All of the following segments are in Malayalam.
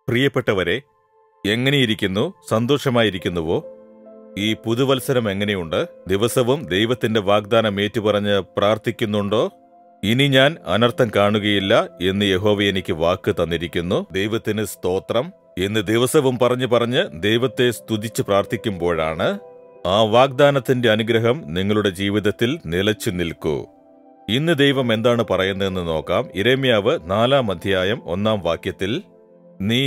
പ്രിയപ്പെട്ടവരെ എങ്ങനെയിരിക്കുന്നു സന്തോഷമായിരിക്കുന്നുവോ ഈ പുതുവത്സരം എങ്ങനെയുണ്ട് ദിവസവും ദൈവത്തിന്റെ വാഗ്ദാനം ഏറ്റുപറഞ്ഞ് പ്രാർത്ഥിക്കുന്നുണ്ടോ ഇനി ഞാൻ അനർത്ഥം കാണുകയില്ല എന്ന് യഹോവ എനിക്ക് വാക്ക് തന്നിരിക്കുന്നു ദൈവത്തിന് സ്തോത്രം എന്ന് ദിവസവും പറഞ്ഞു പറഞ്ഞ് ദൈവത്തെ സ്തുതിച്ച് പ്രാർത്ഥിക്കുമ്പോഴാണ് ആ വാഗ്ദാനത്തിന്റെ അനുഗ്രഹം നിങ്ങളുടെ ജീവിതത്തിൽ നിലച്ചു നിൽക്കൂ ഇന്ന് ദൈവം എന്താണ് പറയുന്നതെന്ന് നോക്കാം ഇരമ്യാവ് നാലാം അധ്യായം ഒന്നാം വാക്യത്തിൽ നീ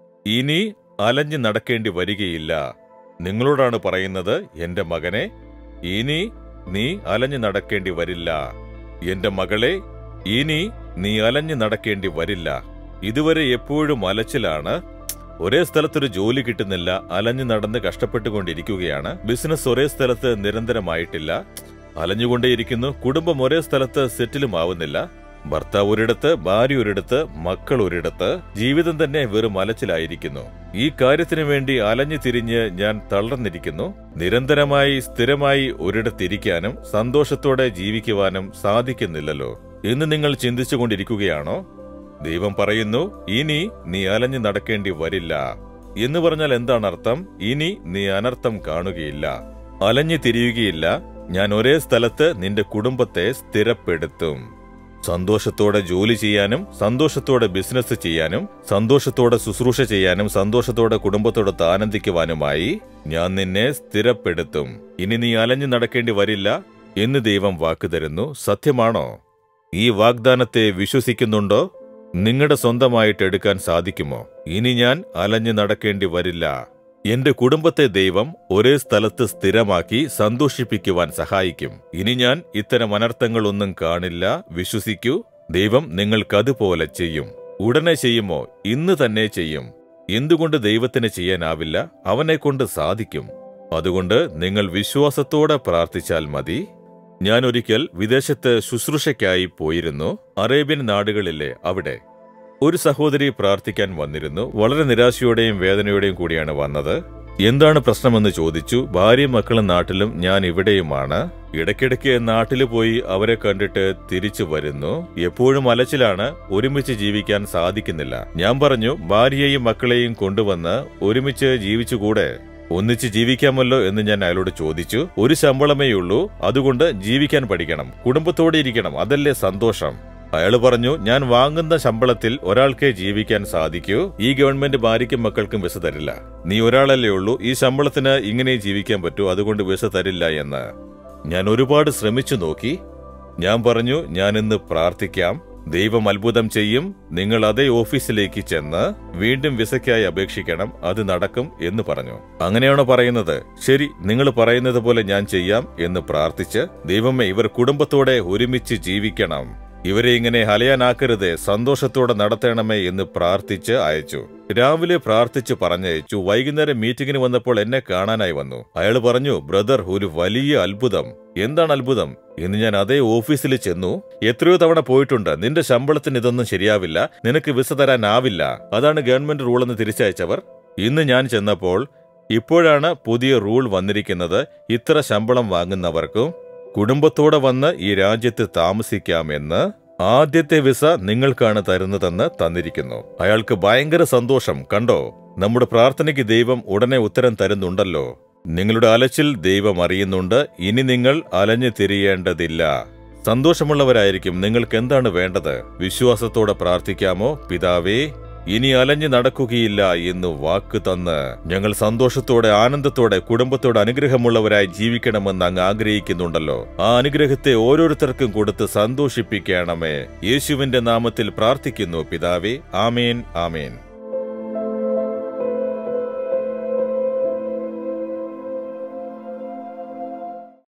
ഇനി അലഞ്ഞു നടക്കേണ്ടി വരികയില്ല നിങ്ങളോടാണ് പറയുന്നത് എന്റെ മകനെ ഇനി നീ അലഞ്ഞു നടക്കേണ്ടി വരില്ല എന്റെ മകളെ ഇനി നീ അലഞ്ഞു നടക്കേണ്ടി വരില്ല ഇതുവരെ എപ്പോഴും അലച്ചിലാണ് ഒരേ സ്ഥലത്തൊരു ജോലി കിട്ടുന്നില്ല അലഞ്ഞു നടന്ന് കഷ്ടപ്പെട്ടുകൊണ്ടിരിക്കുകയാണ് ബിസിനസ് ഒരേ സ്ഥലത്ത് നിരന്തരമായിട്ടില്ല അലഞ്ഞുകൊണ്ടേയിരിക്കുന്നു കുടുംബം ഒരേ സ്ഥലത്ത് സെറ്റിലും ആവുന്നില്ല ഭർത്താവ് ഒരിടത്ത് ഭാര്യ ഒരിടത്ത് മക്കൾ ഒരിടത്ത് ജീവിതം തന്നെ വെറും അലച്ചിലായിരിക്കുന്നു ഈ കാര്യത്തിനു വേണ്ടി അലഞ്ഞു തിരിഞ്ഞ് ഞാൻ തളർന്നിരിക്കുന്നു നിരന്തരമായി സ്ഥിരമായി ഒരിടത്തിരിക്കാനും സന്തോഷത്തോടെ ജീവിക്കുവാനും സാധിക്കുന്നില്ലല്ലോ എന്ന് നിങ്ങൾ ചിന്തിച്ചുകൊണ്ടിരിക്കുകയാണോ ദൈവം പറയുന്നു ഇനി നീ അലഞ്ഞു നടക്കേണ്ടി വരില്ല എന്ന് പറഞ്ഞാൽ എന്താണ് അർത്ഥം ഇനി നീ അനർത്ഥം കാണുകയില്ല അലഞ്ഞു തിരിയുകയില്ല ഞാൻ ഒരേ സ്ഥലത്ത് നിന്റെ കുടുംബത്തെ സ്ഥിരപ്പെടുത്തും സന്തോഷത്തോടെ ജോലി ചെയ്യാനും സന്തോഷത്തോടെ ബിസിനസ് ചെയ്യാനും സന്തോഷത്തോടെ ശുശ്രൂഷ ചെയ്യാനും സന്തോഷത്തോടെ കുടുംബത്തോടൊത്ത് ആനന്ദിക്കുവാനുമായി ഞാൻ നിന്നെ സ്ഥിരപ്പെടുത്തും ഇനി നീ അലഞ്ഞു നടക്കേണ്ടി വരില്ല എന്ന് ദൈവം വാക്ക് തരുന്നു സത്യമാണോ ഈ വാഗ്ദാനത്തെ വിശ്വസിക്കുന്നുണ്ടോ നിങ്ങളുടെ സ്വന്തമായിട്ട് എടുക്കാൻ സാധിക്കുമോ ഇനി ഞാൻ അലഞ്ഞു നടക്കേണ്ടി വരില്ല എന്റെ കുടുംബത്തെ ദൈവം ഒരേ സ്ഥലത്ത് സ്ഥിരമാക്കി സന്തോഷിപ്പിക്കുവാൻ സഹായിക്കും ഇനി ഞാൻ ഇത്തരം അനർത്ഥങ്ങളൊന്നും കാണില്ല വിശ്വസിക്കൂ ദൈവം നിങ്ങൾക്കതുപോലെ ചെയ്യും ഉടനെ ചെയ്യുമോ ഇന്ന് തന്നെ ചെയ്യും എന്തുകൊണ്ട് ദൈവത്തിന് ചെയ്യാനാവില്ല അവനെ കൊണ്ട് സാധിക്കും അതുകൊണ്ട് നിങ്ങൾ വിശ്വാസത്തോടെ പ്രാർത്ഥിച്ചാൽ മതി ഞാൻ ഒരിക്കൽ വിദേശത്ത് ശുശ്രൂഷയ്ക്കായി പോയിരുന്നു അറേബ്യൻ നാടുകളിലെ അവിടെ ഒരു സഹോദരി പ്രാർത്ഥിക്കാൻ വന്നിരുന്നു വളരെ നിരാശയോടെയും വേദനയോടെയും കൂടിയാണ് വന്നത് എന്താണ് പ്രശ്നമെന്ന് ചോദിച്ചു ഭാര്യയും മക്കളും നാട്ടിലും ഞാൻ ഇവിടെയുമാണ് ഇടയ്ക്കിടയ്ക്ക് നാട്ടിൽ പോയി അവരെ കണ്ടിട്ട് തിരിച്ചു വരുന്നു എപ്പോഴും അലച്ചിലാണ് ഒരുമിച്ച് ജീവിക്കാൻ സാധിക്കുന്നില്ല ഞാൻ പറഞ്ഞു ഭാര്യയെയും മക്കളെയും കൊണ്ടുവന്ന് ഒരുമിച്ച് ജീവിച്ചുകൂടെ ഒന്നിച്ച് ജീവിക്കാമല്ലോ എന്ന് ഞാൻ അയാളോട് ചോദിച്ചു ഒരു ശമ്പളമേയുള്ളൂ അതുകൊണ്ട് ജീവിക്കാൻ പഠിക്കണം കുടുംബത്തോടെ ഇരിക്കണം അതല്ലേ സന്തോഷം അയാൾ പറഞ്ഞു ഞാൻ വാങ്ങുന്ന ശമ്പളത്തിൽ ഒരാൾക്കേ ജീവിക്കാൻ സാധിക്കൂ ഈ ഗവൺമെന്റ് ഭാര്യയ്ക്കും മക്കൾക്കും വിസ തരില്ല നീ ഒരാളല്ലേ ഉള്ളൂ ഈ ശമ്പളത്തിന് ഇങ്ങനെ ജീവിക്കാൻ പറ്റൂ അതുകൊണ്ട് വിസ തരില്ല എന്ന് ഞാൻ ഒരുപാട് ശ്രമിച്ചു നോക്കി ഞാൻ പറഞ്ഞു ഞാൻ ഇന്ന് പ്രാർത്ഥിക്കാം ദൈവം അത്ഭുതം ചെയ്യും നിങ്ങൾ അതേ ഓഫീസിലേക്ക് ചെന്ന് വീണ്ടും വിസയ്ക്കായി അപേക്ഷിക്കണം അത് നടക്കും എന്ന് പറഞ്ഞു അങ്ങനെയാണോ പറയുന്നത് ശരി നിങ്ങൾ പറയുന്നത് പോലെ ഞാൻ ചെയ്യാം എന്ന് പ്രാർത്ഥിച്ച് ദൈവമേ ഇവർ കുടുംബത്തോടെ ഒരുമിച്ച് ജീവിക്കണം ഇവരെ ഇങ്ങനെ ഹലയാനാക്കരുത് സന്തോഷത്തോടെ നടത്തണമേ എന്ന് പ്രാർത്ഥിച്ച് അയച്ചു രാവിലെ പ്രാർത്ഥിച്ച് പറഞ്ഞയച്ചു വൈകുന്നേരം മീറ്റിംഗിന് വന്നപ്പോൾ എന്നെ കാണാനായി വന്നു അയാൾ പറഞ്ഞു ബ്രദർ ഒരു വലിയ അത്ഭുതം എന്താണ് അത്ഭുതം ഇന്ന് ഞാൻ അതേ ഓഫീസിൽ ചെന്നു എത്രയോ തവണ പോയിട്ടുണ്ട് നിന്റെ ശമ്പളത്തിന് ഇതൊന്നും ശരിയാവില്ല നിനക്ക് വിസ തരാനാവില്ല അതാണ് ഗവൺമെന്റ് റൂൾ എന്ന് തിരിച്ചയച്ചവർ ഇന്ന് ഞാൻ ചെന്നപ്പോൾ ഇപ്പോഴാണ് പുതിയ റൂൾ വന്നിരിക്കുന്നത് ഇത്ര ശമ്പളം വാങ്ങുന്നവർക്കും കുടുംബത്തോടെ വന്ന് ഈ രാജ്യത്ത് താമസിക്കാമെന്ന് ആദ്യത്തെ വിസ നിങ്ങൾക്കാണ് തരുന്നതെന്ന് തന്നിരിക്കുന്നു അയാൾക്ക് ഭയങ്കര സന്തോഷം കണ്ടോ നമ്മുടെ പ്രാർത്ഥനയ്ക്ക് ദൈവം ഉടനെ ഉത്തരം തരുന്നുണ്ടല്ലോ നിങ്ങളുടെ അലച്ചിൽ ദൈവം അറിയുന്നുണ്ട് ഇനി നിങ്ങൾ അലഞ്ഞു തിരിയേണ്ടതില്ല സന്തോഷമുള്ളവരായിരിക്കും നിങ്ങൾക്ക് എന്താണ് വേണ്ടത് വിശ്വാസത്തോടെ പ്രാർത്ഥിക്കാമോ പിതാവേ ഇനി അലഞ്ഞു നടക്കുകയില്ല എന്ന് വാക്ക് തന്ന് ഞങ്ങൾ സന്തോഷത്തോടെ ആനന്ദത്തോടെ കുടുംബത്തോടെ അനുഗ്രഹമുള്ളവരായി ജീവിക്കണമെന്ന് അങ്ങ് ആഗ്രഹിക്കുന്നുണ്ടല്ലോ ആ അനുഗ്രഹത്തെ ഓരോരുത്തർക്കും കൊടുത്ത് സന്തോഷിപ്പിക്കണമേ യേശുവിന്റെ നാമത്തിൽ പ്രാർത്ഥിക്കുന്നു പിതാവേ ആമേൻ ആമേൻ